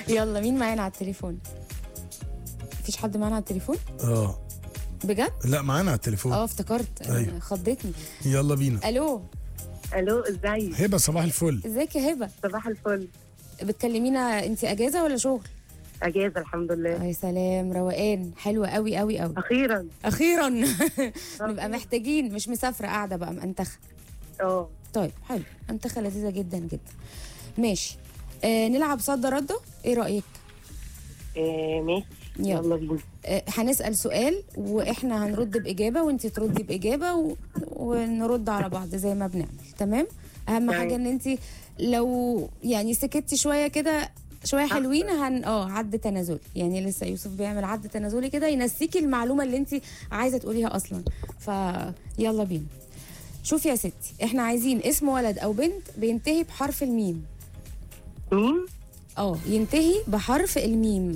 يلا مين معانا على التليفون مفيش حد معانا على التليفون اه بجد لا معانا على التليفون اه افتكرت أيوة. خضتني يلا بينا الو الو ازاي هبه صباح الفل ازيك يا هبه صباح الفل بتكلمينا انت اجازه ولا شغل اجازه الحمد لله يا سلام روقان حلوه قوي قوي قوي اخيرا اخيرا نبقى محتاجين مش مسافره قاعده بقى منتخه اه طيب حلو منتخه لذيذه جدا جدا ماشي آه نلعب صد رده ايه رايك آه، ماشي يلا. يلا بينا آه هنسال سؤال واحنا هنرد باجابه وانت تردي باجابه و... ونرد على بعض زي ما بنعمل تمام اهم تمام. حاجه ان انت لو يعني سكتي شويه كده شويه حلوين هن اه عد تنازلي يعني لسه يوسف بيعمل عد تنازلي كده ينسيكي المعلومه اللي انت عايزه تقوليها اصلا فيلا بينا شوفي يا ستي احنا عايزين اسم ولد او بنت بينتهي بحرف الميم مين اه ينتهي بحرف الميم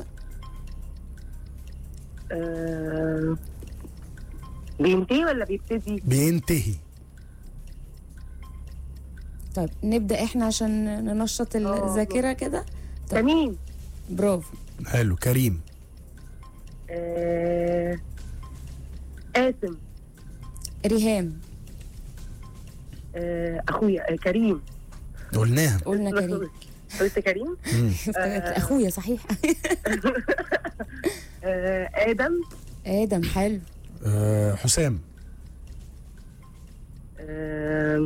آه، بينتهي ولا بيبتدي بينتهي طيب نبدا احنا عشان ننشط الذاكره كده ده مين برافو حلو كريم آه، قاسم ريهام آه، اخويا آه، كريم قلناها قلنا كريم قلت كريم افتكرت اخويا صحيح آه، ادم ادم حلو آه حسام آه،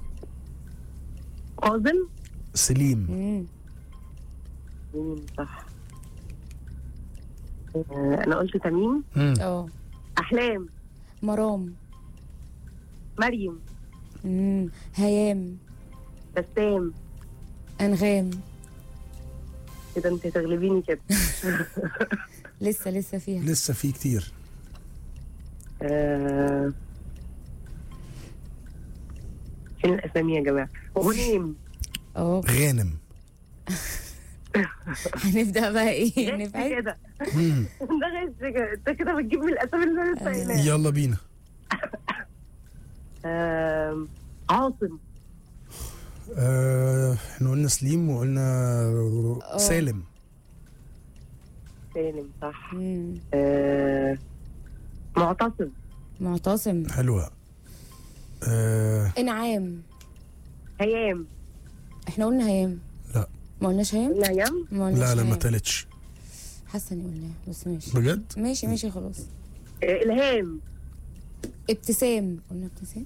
قازم سليم مم. مين صح آه، انا قلت تميم مم. اه احلام مرام مريم مم. هيام بسام انغام كده انت تغلبيني كده لسه لسه فيها لسه في كتير آه، فين الاسامي يا جماعه غنيم اه غانم هنبدا بقى ايه غش نبعد كده مم. ده غش كده انت كده بتجيب من الاسامي اللي انا لسه قايلها يلا بينا آه، عاصم آه، احنا قلنا سليم وقلنا سالم سالم صح مم. آه، معتصم معتصم حلوة آه انعام هيام احنا قلنا هيام لا ما قلناش هيام قلنا هيام ما قلناش لا لا ما هيام. تالتش حاسه اني قلناها بس ماشي بجد ماشي ماشي خلاص آه، الهام ابتسام قلنا ابتسام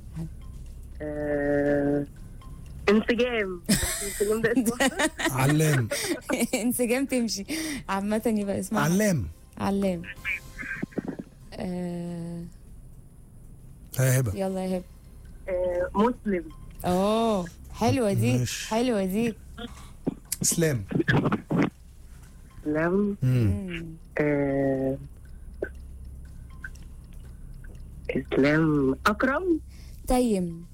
آه، انسجام انسجام ده اسمه علام انسجام تمشي عامة يبقى اسمها علام علام آه ها هبة يلا يا هبه آه، مسلم اه حلوه دي ماشي. حلوه دي اسلام اسلام مم. مم. آه، اسلام اكرم تيم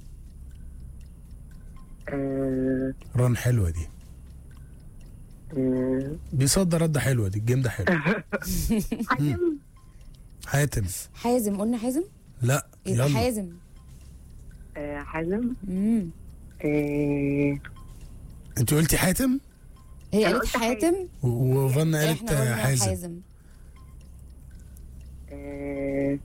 آه، ران حلوة دي آه، بيصدر رد حلوة دي الجيم ده حلو حاتم حاتم حازم قلنا حازم لا يبقى يلا حازم آه، حازم مم. آه، انت قلتي حاتم هي أنا قالت قلت حاتم و- وفن قالت احنا قلنا حازم حازم آه،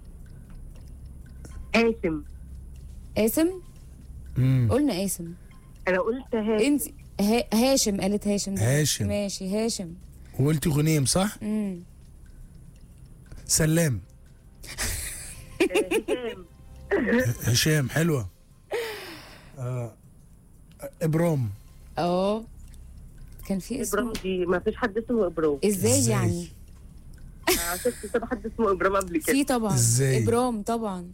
هاشم قاسم مم. قلنا قاسم انا قلت هاشم انت ها... هاشم قالت هاشم دلوقتي. هاشم. ماشي هاشم وقلتي غنيم صح مم. سلام آه، هشام هشام حلوة آه. ابرام اه كان في اسم ابرام دي ما فيش حد اسمه ابرام ازاي إزاي؟ يعني آه، شفت كده حد اسمه ابرام قبل كده في طبعا إزاي؟ ابرام طبعا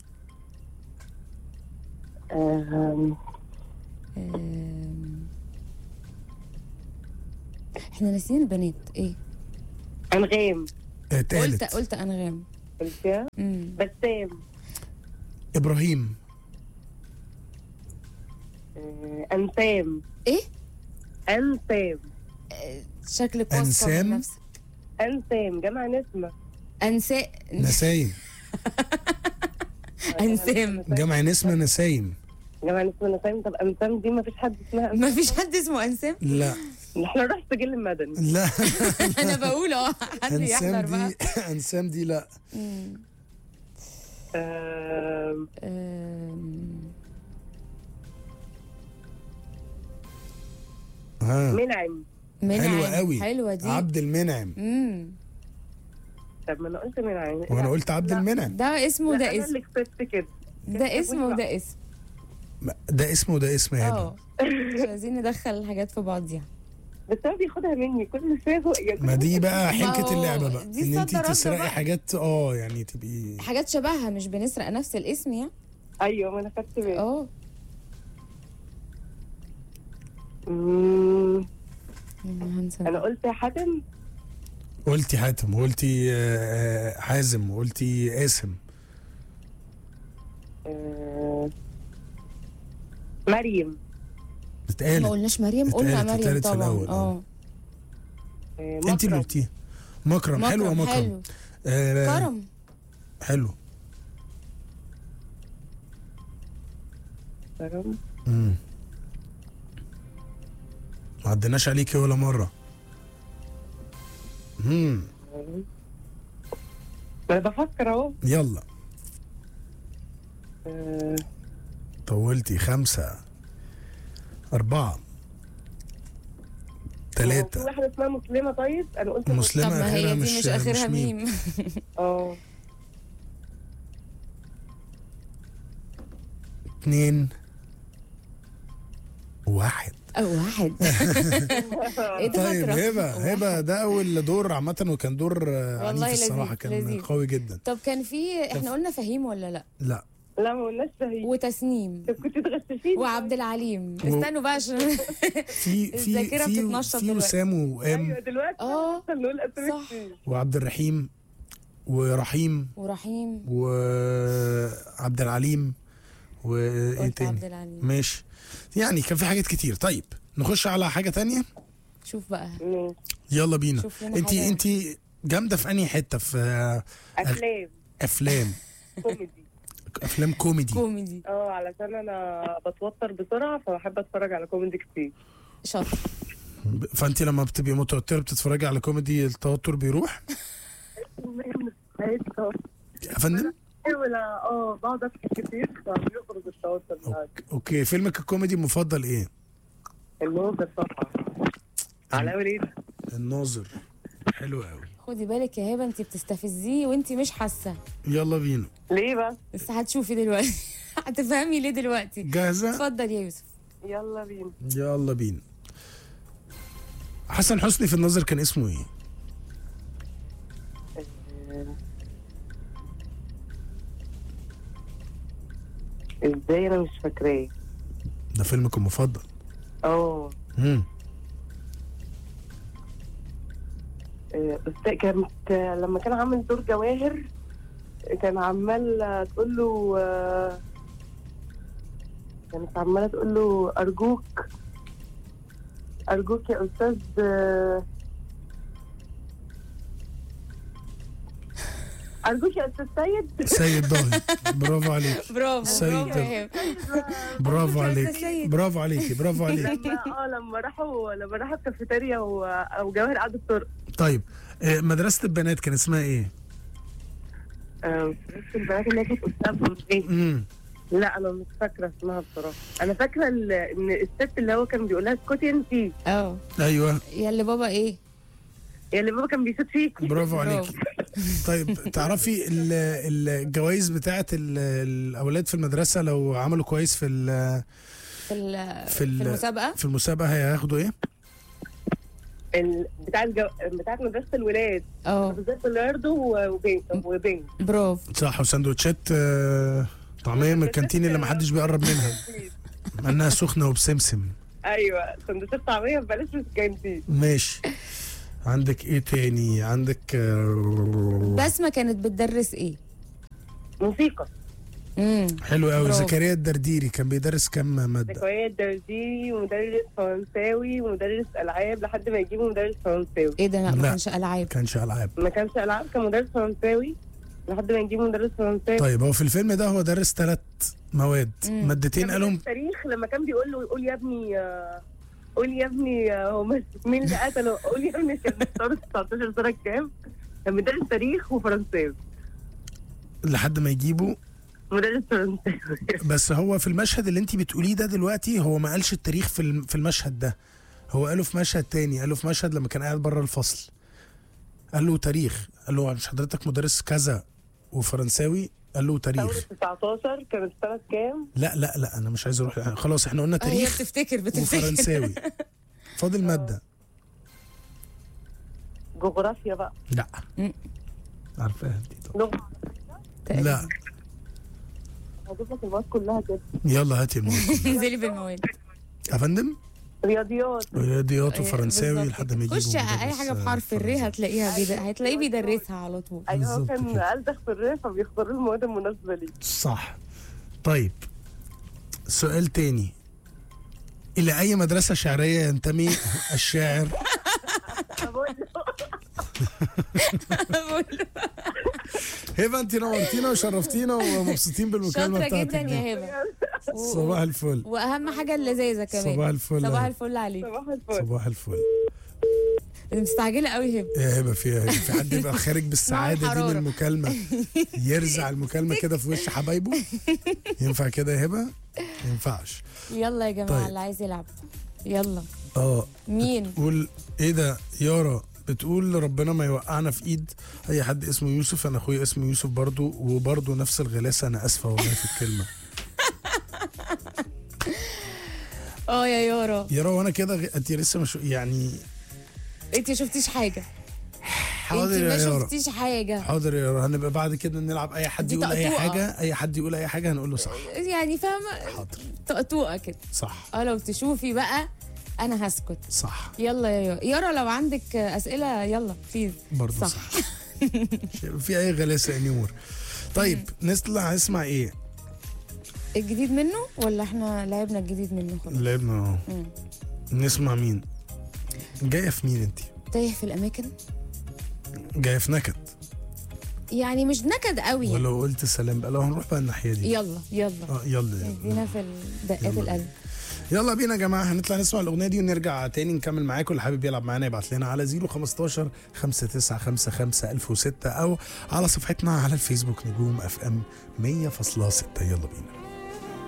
آه، آم، احنا ناسيين البنات ايه انغام قلت اتقالت قلت انغام قلتها امم بسام ابراهيم آه، انسام ايه انسام شكلك واثقه أنسام؟ من نفسك انسام جمع نسمه انساء نسايم انسام جمع نسمة نسايم جمع نسمه نسام طب انسام دي ما فيش حد اسمها ما فيش حد اسمه انسام لا احنا نروح سجل المدني لا انا بقول اه حد انسام يحضر بقى دي انسام دي لا مم. آم، أم، ها منعم منعم حلوة قوي حلوه دي عبد المنعم امم طب ما انا قلت منعم وانا قلت عبد لا. المنعم ده اسمه لا، ده انا اسم اللي كسبت كده ده اسم وده اسم ده اسمه وده اسم هبه اه مش عايزين ندخل الحاجات في بعضيها بس هو بياخدها مني كل شويه هو يعني ما دي بقى ما حنكه هو اللعبه بقى دي ان انت صد رد تسرقي بقى. حاجات اه يعني تبقي حاجات شبهها مش بنسرق نفس الاسم يعني ايوه ما انا خدت بالي اه مم، هنسى انا قلت حاتم قلتي حاتم وقلتي آه، حازم وقلتي قاسم آه، مريم ما اتقالت قلناش مريم قلنا اتقالت- مريم اتقالت في طبعا الأول، آه. اه آه، انت اللي مكرم. قلتيها مكرم حلوه مكرم حلو آه كرم حلو كرم مم. ما عدناش عليكي ولا مره امم ما انا بفكر اهو يلا آه، طولتي خمسة أربعة هو في ثلاثة واحده اسمها مسلمه طيب انا قلت مسلمة طب ما آخرها هي دي مش مش اخرها مش ميم. ميم اه اتنين واحد او واحد ايه ده طيب فاكرة؟ هبة واحد. هبة ده أول دور عامة وكان دور آه، والله عنيف الصراحة لذيذ، كان لذيذ. قوي جدا طب كان في احنا قلنا فهيم ولا لا لا لا ما قلناش شهيد وتسنيم طب كنت تغششيني وعبد العليم استنوا بقى عشان في في الذاكرة في بتتنشط في دلوقتي. وسام وقام ايوه دلوقتي آه، أصلاً نقول اسامي صح. كتير. وعبد الرحيم ورحيم ورحيم وعبد العليم وايه قلت عبد تاني العليم ماشي يعني كان في حاجات كتير طيب نخش على حاجة تانية شوف بقى ماشي. يلا بينا شوف لنا انت حاجة. انت جامدة في انهي حتة في آه، افلام افلام كوميدي افلام كوميدي كوميدي اه علشان انا بتوتر بسرعه فبحب اتفرج على كوميدي كتير شاطر فانت لما بتبقي متوترة بتتفرجي على كوميدي التوتر بيروح يا فندم بحاول اه بقعد اضحك كتير فبيخرج التوتر معاك اوكي فيلمك الكوميدي المفضل ايه النوبة طبعا على وليد الناظر حلو قوي خدي بالك يا هبه انت بتستفزيه وانت مش حاسه يلا بينا ليه بقى؟ بس هتشوفي دلوقتي هتفهمي ليه دلوقتي جاهزة اتفضل يا يوسف يلا بينا يلا بينا حسن حسني في النظر كان اسمه ايه ازاي انا مش فاكراه ده فيلمك المفضل اه امم آه، بس كانت آه، لما كان عامل دور جواهر كان عمال آه، تقول له آه، كانت عماله تقول له ارجوك ارجوك يا استاذ آه، ارجوك يا استاذ سيد سيد ضاهي برافو عليك برافو سيد. برافو يا هبه برافو أرجوك يا عليك سيد. برافو عليكي برافو عليك لما اه لما راحوا لما راحوا الكافيتيريا و- وجواهر قعدت ترقص طيب آه، مدرسة البنات كان اسمها ايه؟ آه، بس البنات اللي هي كانت قدامهم ايه امم لا انا مش فاكره اسمها بصراحه انا فاكره ال- ان الست اللي هو كان بيقول لها اسكتي انت اه ايوه يا اللي بابا ايه يا اللي بابا كان بيشوط فيك برافو عليكي طيب تعرفي ال- الجوائز بتاعت ال- الاولاد في المدرسة لو عملوا كويس في ال- في ال- في في ال- المسابقه في المسابقة هياخدوا ايه؟ ال- بتاع الجو... بتاعت مدرسه الولاد اه بالذات بلياردو و- وبينج وبينج برافو صح وسندوتشات آه، طعمية من الكانتين اللي محدش بيقرب منها مع انها سخنة وبسمسم ايوه سندوتشات طعميه ببلاش في الكانتين ماشي عندك ايه تاني عندك آه، بسمه كانت بتدرس ايه موسيقى امم حلو قوي برافو. زكريا الدرديري كان بيدرس كام مادة ذكريات درزي ومدرس فرنساوي ومدرس العاب لحد ما يجيبوا مدرس فرنساوي ايه ده لا ما لا. كانش العاب كانش العاب ما كانش العاب كان مدرس فرنساوي لحد ما يجيبوا مدرس فرنساوي طيب هو في الفيلم ده هو درس ثلاث مواد مم. مادتين كان قالهم مدرس تاريخ لما كان بيقول له يقول يا ابني آه، قول يا ابني هو مس- مين اللي قتله قول يا ابني كان مختار 19 سنه كام كان مدرس تاريخ وفرنساوي لحد ما يجيبوا مدرس فرنساوي بس هو في المشهد اللي انت بتقوليه ده دلوقتي هو ما قالش التاريخ في الم- في المشهد ده هو قاله في مشهد تاني قاله في مشهد لما كان قاعد بره الفصل قال له تاريخ قال له مش حضرتك مدرس كذا وفرنساوي قال له ثورة تاريخ 19 كانت سنه كام لا لا لا انا مش عايز اروح خلاص احنا قلنا هي تاريخ بتفتكر بتفتكر وفرنساوي فاضل ماده جغرافيا بقى لا مم. عارفاها دي طبعا. لغه لا هجيب لك المواد كلها كده يلا هاتي المواد انزلي بالمواد يا فندم رياضيات رياضيات وفرنساوي بالظبط لحد ما كده. يجيبوا خش اي مدرس حاجه بحرف الر فرنساوي. هتلاقيها بيد... هتلاقيه بيدرسها على طول ايوه هو بالظبط كان كده. ألدغ في الريف فبيختاروا المواد المناسبه ليه صح طيب سؤال تاني إلى أي مدرسة شعرية ينتمي الشاعر بقول هبة أنت نورتينا وشرفتينا ومبسوطين بالمكالمة شاطره بتاعتك جدا دي. يا هبه و- صباح الفل واهم حاجه اللذاذه كمان صباح الفل صباح يا الفل عليك صباح الفل صباح الفل مستعجله قوي هبه يا هبة فيها هبة. في حد يبقى خارج بالسعادة دي من الحرارة. المكالمة يرزع المكالمة كده في وش حبايبه ينفع كده يا هبة؟ ما ينفعش يلا يا جماعه طيب. اللي عايز يلعب يلا اه مين بتقول ايه ده يارا بتقول ربنا ما يوقعنا في ايد اي حد اسمه يوسف انا اخويا اسمه يوسف برضو وبرضو نفس الغلاسه انا اسفه والله في الكلمه اه يا يارا يارا وانا كده غ... انت لسه مش يعني انت شفتيش حاجه حاضر انت يا ما يارا شفتيش حاجه حاضر يا يارا هنبقى بعد كده نلعب اي حد دي يقول اي تقطوعة. حاجه اي حد يقول اي حاجه هنقول له صح يعني فاهمه حاضر طقطوقه كده صح اه لو تشوفي بقى انا هسكت صح يلا يا يارا يارا لو عندك اسئله يلا بليز برضو صح, صح. صح. مش هيبقى في اي غلاسه انيمور طيب نطلع نسمع ايه الجديد منه ولا احنا لعبنا الجديد منه خلاص لعبنا اهو مم. نسمع مين جايه في مين انت تايه في الاماكن جايه في نكد يعني مش نكد قوي يعني. ولو قلت سلام بقى لو هنروح بقى الناحيه دي يلا يلا اه يلا ادينا في دقات يلا. القلب يلا بينا يا جماعه هنطلع نسمع الاغنيه دي ونرجع تاني نكمل معاكم اللي حابب يلعب معانا يبعت لنا على 015 5955 1006 او على صفحتنا على الفيسبوك نجوم اف ام 100.6 يلا بينا